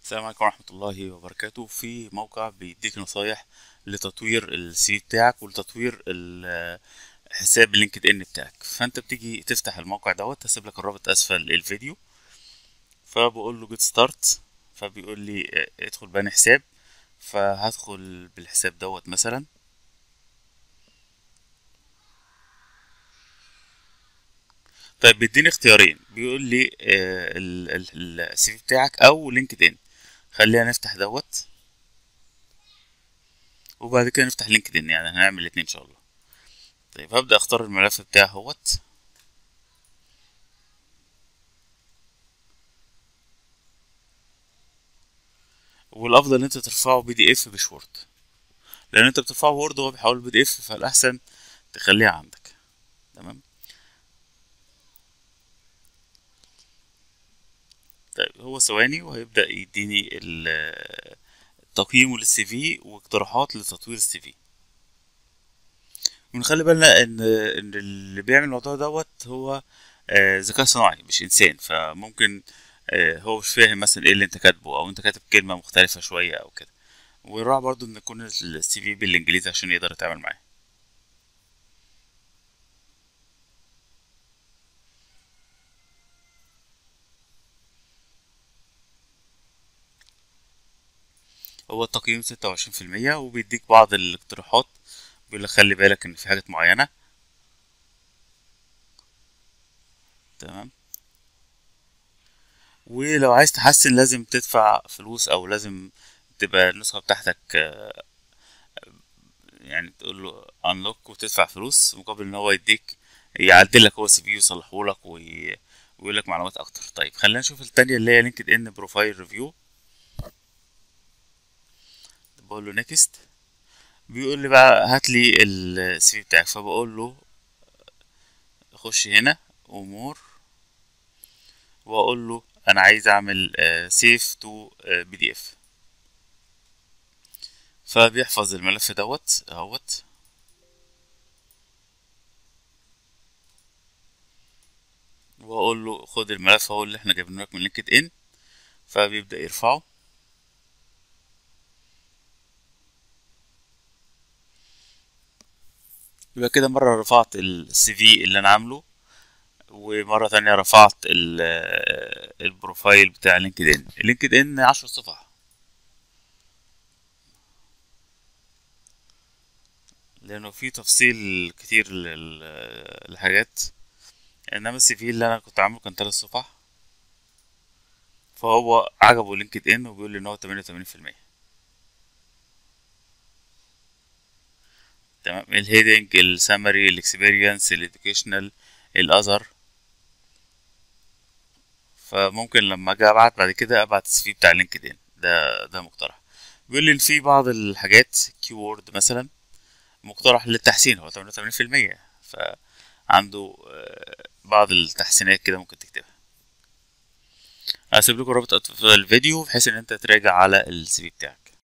السلام عليكم ورحمة الله وبركاته في موقع بيديك نصايح لتطوير السي في بتاعك ولتطوير ال- حساب اللينكد ان بتاعك فانت بتيجي تفتح الموقع دوت هسيب لك الرابط اسفل الفيديو فبقول له جيت ستارت فبيقول لي اه، ادخل بني حساب فهدخل بالحساب دوت مثلا طيب بيديني اختيارين بيقول لي السي في بتاعك او لينكد ان خلينا نفتح دوت وبعد كده نفتح لينكد ان يعني هنعمل الاتنين ان شاء الله طيب هبدأ اختار الملف بتاعي اهوت والافضل ان انت ترفعه بي دي اف مش وورد لان انت بترفعه وورد وهو بيحوله بي دي اف فالاحسن تخليها عندك تمام طيب هو ثواني وهيبدأ يديني ال- تقييمه للسي في واقتراحات لتطوير السي في ونخلي بالنا ان ان اللي بيعمل الموضوع دوت هو آه، ذكاء صناعي مش انسان فممكن آه، هو مش فاهم مثلا ايه اللي انت كاتبه او انت كاتب كلمه مختلفه شويه او كده ويراعي برضو ان يكون السي في بالانجليزي عشان يقدر يتعامل معاه هو التقييم ستة وعشرين في المية وبيديك بعض الاقتراحات بيقول لك خلي بالك ان في حاجات معينة تمام ولو عايز تحسن لازم تدفع فلوس او لازم تبقى النسخة بتاعتك آه، يعني تقول له انلوك وتدفع فلوس مقابل ان هو يديك يعدل لك هو السي في ويصلحه لك وي... ويقول لك معلومات اكتر طيب خلينا نشوف التانية اللي هي لينكد ان بروفايل ريفيو بقول له نيكست بيقول لي بقى هات لي السي في بتاعك فبقول له خش هنا امور واقول له انا عايز اعمل سيف تو بي دي اف فبيحفظ الملف دوت اهوت واقول له خد الملف اهو اللي احنا جايبينه لك من لينكد ان فبيبدأ يرفعه يبقى كده مرة رفعت السي في اللي انا عامله ومرة تانية رفعت ال- البروفايل بتاع لينكد ان لينكد ان عشر صفح لانه في تفصيل كتير لل- للحاجات انما السي في اللي انا كنت عامله كان تلات صفح فهو عجبه لينكد ان وبيقول لي ان هو تمانية وتمانين في المية تمام الهيدنج السمري الاكسبيرينس الاديوكيشنال الاذر فممكن لما اجي ابعت بعد كده ابعت السي في بتاع لينكد ان ده ده مقترح بيقول لي ان في بعض الحاجات كيورد مثلا مقترح للتحسين هو 88% فعنده آه، بعض التحسينات كده ممكن تكتبها هسيب لكم رابط في الفيديو بحيث ان انت تراجع على السي في بتاعك